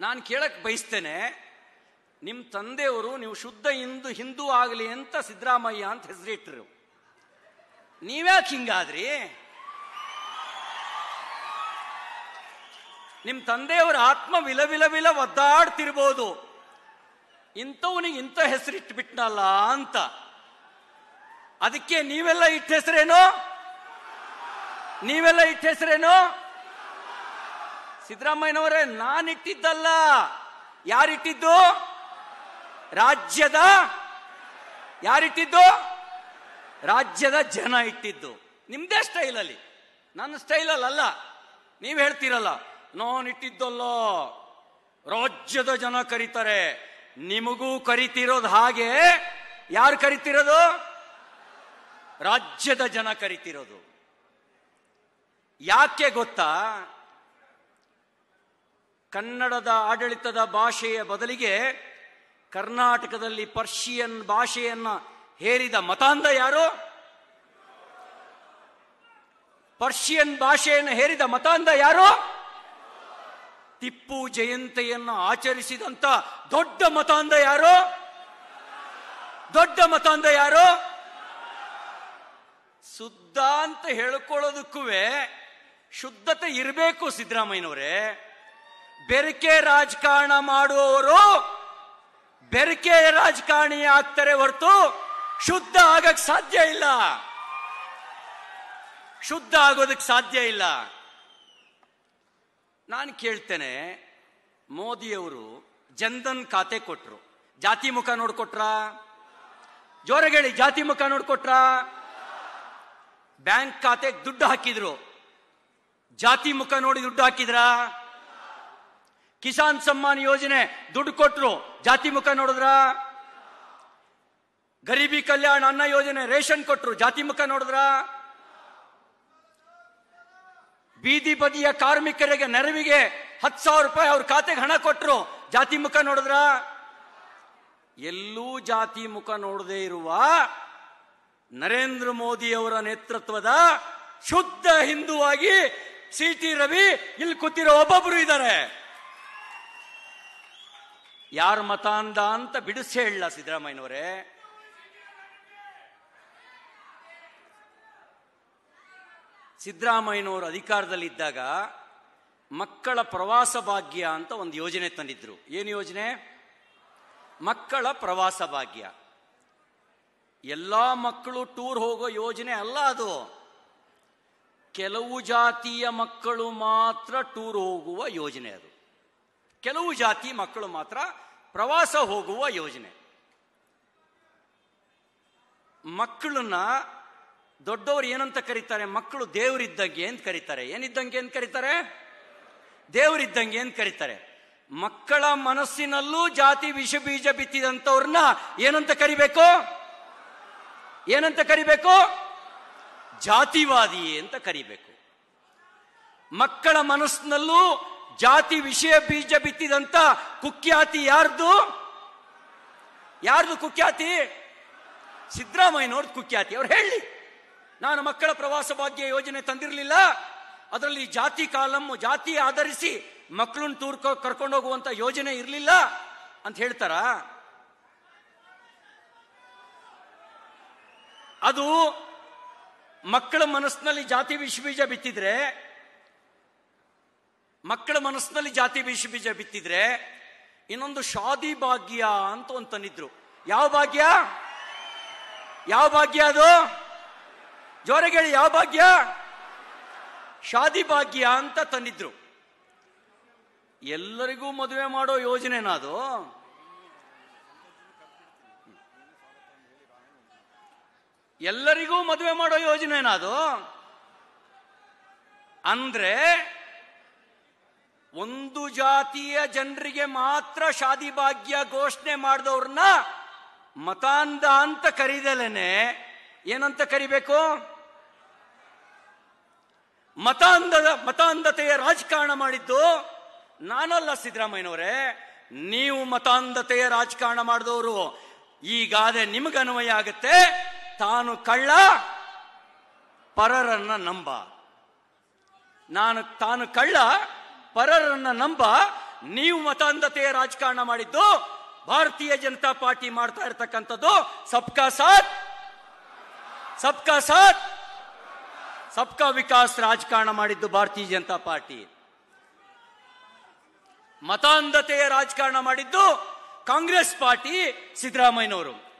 ನಾನು ಕೇಳಕ್ ಬಯಸ್ತೇನೆ ನಿಮ್ಮ ತಂದೆಯವರು ನೀವು ಶುದ್ಧ ಹಿಂದೂ ಹಿಂದೂ ಆಗಲಿ ಅಂತ ಸಿದ್ದರಾಮಯ್ಯ ಅಂತ ಹೆಸರಿಟ್ಟರು ನೀವ್ಯಾಕೆ ಹಿಂಗಾದ್ರಿ ನಿಮ್ಮ ತಂದೆಯವರ ಆತ್ಮ ವಿಲ ವಿಲ ವಿಲ ಒದ್ದಾಡ್ತಿರ್ಬೋದು ಇಂಥವನಿಗೆ ಇಂಥ ಹೆಸರಿಟ್ಟು ಬಿಟ್ನಲ್ಲ ಅಂತ ಅದಕ್ಕೆ ನೀವೆಲ್ಲ ಇಟ್ಟ ಹೆಸರೇನು ನೀವೆಲ್ಲ ಇಟ್ಟ ಹೆಸರೇನು ಸಿದ್ದರಾಮಯ್ಯನವರೇ ನಾನಿಟ್ಟಿದ್ದಲ್ಲ ಯಾರಿಟ್ಟಿದ್ದು ರಾಜ್ಯದ ಯಾರಿಟ್ಟಿದ್ದು ರಾಜ್ಯದ ಜನ ಇಟ್ಟಿದ್ದು ನಿಮ್ದೇ ಸ್ಟೈಲಲ್ಲಿ ನನ್ನ ಸ್ಟೈಲಲ್ಲಿ ಅಲ್ಲ ನೀವು ಹೇಳ್ತೀರಲ್ಲ ನಾನು ಇಟ್ಟಿದ್ದಲ್ಲ ರಾಜ್ಯದ ಜನ ಕರೀತಾರೆ ನಿಮಗೂ ಕರಿತಿರೋದು ಹಾಗೆ ಯಾರು ಕರಿತಿರೋದು ರಾಜ್ಯದ ಜನ ಕರಿತಿರೋದು ಯಾಕೆ ಗೊತ್ತಾ ಕನ್ನಡದ ಆಡಳಿತದ ಭಾಷೆಯ ಬದಲಿಗೆ ಕರ್ನಾಟಕದಲ್ಲಿ ಪರ್ಷಿಯನ್ ಭಾಷೆಯನ್ನ ಹೇರಿದ ಮತಾಂಧ ಯಾರು ಪರ್ಷಿಯನ್ ಭಾಷೆಯನ್ನು ಹೇರಿದ ಮತಾಂಧ ಯಾರು ಟಿಪ್ಪು ಜಯಂತಿಯನ್ನು ಆಚರಿಸಿದಂತ ದೊಡ್ಡ ಮತಾಂಧ ಯಾರು ದೊಡ್ಡ ಮತಾಂಧ ಯಾರು ಶುದ್ಧ ಅಂತ ಹೇಳ್ಕೊಳ್ಳೋದಕ್ಕೂ ಶುದ್ಧತೆ ಇರಬೇಕು ಸಿದ್ದರಾಮಯ್ಯನವರೇ ಬೆರಕೆ ರಾಜಕಾರಣ ಮಾಡುವವರು ಬೆರಕೆ ರಾಜಕಾರಣಿ ಆಗ್ತಾರೆ ಹೊರತು ಶುದ್ಧ ಆಗಕ್ ಸಾಧ್ಯ ಇಲ್ಲ ಶುದ್ಧ ಆಗೋದಕ್ಕೆ ಸಾಧ್ಯ ಇಲ್ಲ ನಾನು ಕೇಳ್ತೇನೆ ಮೋದಿಯವರು ಜನ್ಧನ್ ಖಾತೆ ಕೊಟ್ರು ಜಾತಿ ಮುಖ ನೋಡ್ಕೊಟ್ರ ಜೋರಗೇಳಿ ಜಾತಿ ಮುಖ ನೋಡ್ಕೊಟ್ರ ಬ್ಯಾಂಕ್ ಖಾತೆಗೆ ದುಡ್ಡು ಹಾಕಿದ್ರು ಜಾತಿ ಮುಖ ನೋಡಿ ದುಡ್ಡು ಹಾಕಿದ್ರ ಕಿಸಾನ್ ಸಮ್ಮಾನ್ ಯೋಜನೆ ದುಡ್ಡು ಕೊಟ್ರು ಜಾತಿ ಮುಖ ನೋಡಿದ್ರ ಗರೀಬಿ ಕಲ್ಯಾಣ ಅನ್ನ ಯೋಜನೆ ರೇಷನ್ ಕೊಟ್ರು ಜಾತಿ ಮುಖ ನೋಡಿದ್ರ ಬೀದಿ ಬದಿಯ ಕಾರ್ಮಿಕರಿಗೆ ನೆರವಿಗೆ ಹತ್ತು ಸಾವಿರ ರೂಪಾಯಿ ಅವ್ರ ಖಾತೆಗೆ ಹಣ ಕೊಟ್ರು ಜಾತಿ ಮುಖ ನೋಡಿದ್ರ ಎಲ್ಲೂ ಜಾತಿ ಮುಖ ನೋಡದೇ ಇರುವ ನರೇಂದ್ರ ಮೋದಿ ಅವರ ನೇತೃತ್ವದ ಶುದ್ಧ ಹಿಂದುವಾಗಿ ಸಿ ಟಿ ರವಿ ಇಲ್ಲಿ ಕೂತಿರೋ ಒಬ್ಬೊಬ್ರು ಇದ್ದಾರೆ ಯಾರ ಮತಾಂಧ ಅಂತ ಬಿಡಿಸಿ ಹೇಳಲ್ಲ ಸಿದ್ದರಾಮಯ್ಯನವರೇ ಸಿದ್ದರಾಮಯ್ಯನವರು ಅಧಿಕಾರದಲ್ಲಿದ್ದಾಗ ಮಕ್ಕಳ ಪ್ರವಾಸ ಭಾಗ್ಯ ಅಂತ ಒಂದು ಯೋಜನೆ ತಂದಿದ್ರು ಏನು ಯೋಜನೆ ಮಕ್ಕಳ ಪ್ರವಾಸ ಭಾಗ್ಯ ಎಲ್ಲ ಮಕ್ಕಳು ಟೂರ್ ಹೋಗೋ ಯೋಜನೆ ಅಲ್ಲ ಅದು ಕೆಲವು ಜಾತಿಯ ಮಕ್ಕಳು ಮಾತ್ರ ಟೂರ್ ಹೋಗುವ ಯೋಜನೆ ಅದು ಕೆಲವು ಜಾತಿ ಮಕ್ಕಳು ಮಾತ್ರ ಪ್ರವಾಸ ಹೋಗುವ ಯೋಜನೆ ಮಕ್ಕಳನ್ನ ದೊಡ್ಡವರು ಏನಂತ ಕರೀತಾರೆ ಮಕ್ಕಳು ದೇವರಿದ್ದಂಗೆ ಅಂತ ಕರೀತಾರೆ ಏನಿದ್ದಂಗೆ ಅಂತ ಕರೀತಾರೆ ದೇವರಿದ್ದಂಗೆ ಅಂತ ಕರೀತಾರೆ ಮಕ್ಕಳ ಮನಸ್ಸಿನಲ್ಲೂ ಜಾತಿ ವಿಷ ಬೀಜ ಬಿತ್ತಿದಂತವ್ರನ್ನ ಏನಂತ ಕರಿಬೇಕು ಏನಂತ ಕರಿಬೇಕು ಜಾತಿವಾದಿ ಅಂತ ಕರಿಬೇಕು ಮಕ್ಕಳ ಮನಸ್ಸಿನಲ್ಲೂ ಜಾತಿ ವಿಷಯ ಬೀಜ ಬಿತ್ತಿದಂತ ಕುಖ್ಯಾತಿ ಯಾರ್ದು ಯಾರ್ದು ಕುಖ್ಯಾತಿ ಸಿದ್ದರಾಮಯ್ಯನವ್ರದ್ದು ಕುಖ್ಯಾತಿ ಅವ್ರು ಹೇಳಿ ನಾನು ಮಕ್ಕಳ ಪ್ರವಾಸ ಭಾಗ್ಯ ಯೋಜನೆ ತಂದಿರಲಿಲ್ಲ ಅದರಲ್ಲಿ ಜಾತಿ ಕಾಲಮ್ ಜಾತಿ ಆಧರಿಸಿ ಮಕ್ಕಳನ್ನ ಟೂರ್ ಕರ್ಕೊಂಡು ಹೋಗುವಂತ ಯೋಜನೆ ಇರಲಿಲ್ಲ ಅಂತ ಹೇಳ್ತಾರ ಅದು ಮಕ್ಕಳ ಮನಸ್ಸಿನಲ್ಲಿ ಜಾತಿ ವಿಷ ಬೀಜ ಬಿತ್ತಿದ್ರೆ ಮಕ್ಕಳ ಮನಸ್ಸಿನಲ್ಲಿ ಜಾತಿ ವಿಷ ಬೀಜ ಬಿತ್ತಿದ್ರೆ ಇನ್ನೊಂದು ಶಾದಿ ಭಾಗ್ಯ ಅಂತ ಒಂದು ತಂದಿದ್ರು ಯಾವ ಭಾಗ್ಯ ಯಾವ ಭಾಗ್ಯ ಅದು ಜೋರಗೇಳಿ ಯಾವ ಭಾಗ್ಯ ಶಾದಿ ಭಾಗ್ಯ ಅಂತ ತಂದಿದ್ರು ಎಲ್ಲರಿಗೂ ಮದುವೆ ಮಾಡೋ ಯೋಜನೆನ ಅದು ಎಲ್ಲರಿಗೂ ಮದುವೆ ಮಾಡೋ ಯೋಜನೆನ ಅದು ಅಂದ್ರೆ ಒಂದು ಜಾತಿಯ ಜನರಿಗೆ ಮಾತ್ರ ಶಾದಿ ಭಾಗ್ಯ ಘೋಷಣೆ ಮಾಡಿದವ್ರನ್ನ ಮತಾಂಧ ಅಂತ ಕರೀದಲೇನೆ ಏನಂತ ಕರಿಬೇಕು ಮತಾಂಧದ ಮತಾಂಧತೆಯ ರಾಜಕಾರಣ ಮಾಡಿದ್ದು ನಾನಲ್ಲ ಸಿದ್ದರಾಮಯ್ಯನವರೇ ನೀವು ಮತಾಂಧತೆಯ ರಾಜಕಾರಣ ಮಾಡಿದವರು ಈ ಗಾದೆ ನಿಮಗನ್ವಯ ಆಗುತ್ತೆ ತಾನು ಕಳ್ಳ ಪರರನ್ನ ನಂಬ ನಾನು ತಾನು ಕಳ್ಳ ಪರರನ್ನ ನಂಬ ನೀವು ಮತಾಂಧತೆಯ ರಾಜಕಾರಣ ಮಾಡಿದ್ದು ಭಾರತೀಯ ಜನತಾ ಪಾರ್ಟಿ ಮಾಡ್ತಾ ಇರ್ತಕ್ಕಂಥದ್ದು ಸಬ್ಕಾ ಸಾಥ್ ಸಬ್ಕಾ ಸಾಥ್ ಸಬ್ಕಾ ವಿಕಾಸ್ ರಾಜಕಾರಣ ಮಾಡಿದ್ದು ಭಾರತೀಯ ಜನತಾ ಪಾರ್ಟಿ ಮತಾಂಧತೆಯ ರಾಜಕಾರಣ ಮಾಡಿದ್ದು ಕಾಂಗ್ರೆಸ್ ಪಾರ್ಟಿ ಸಿದ್ದರಾಮಯ್ಯನವರು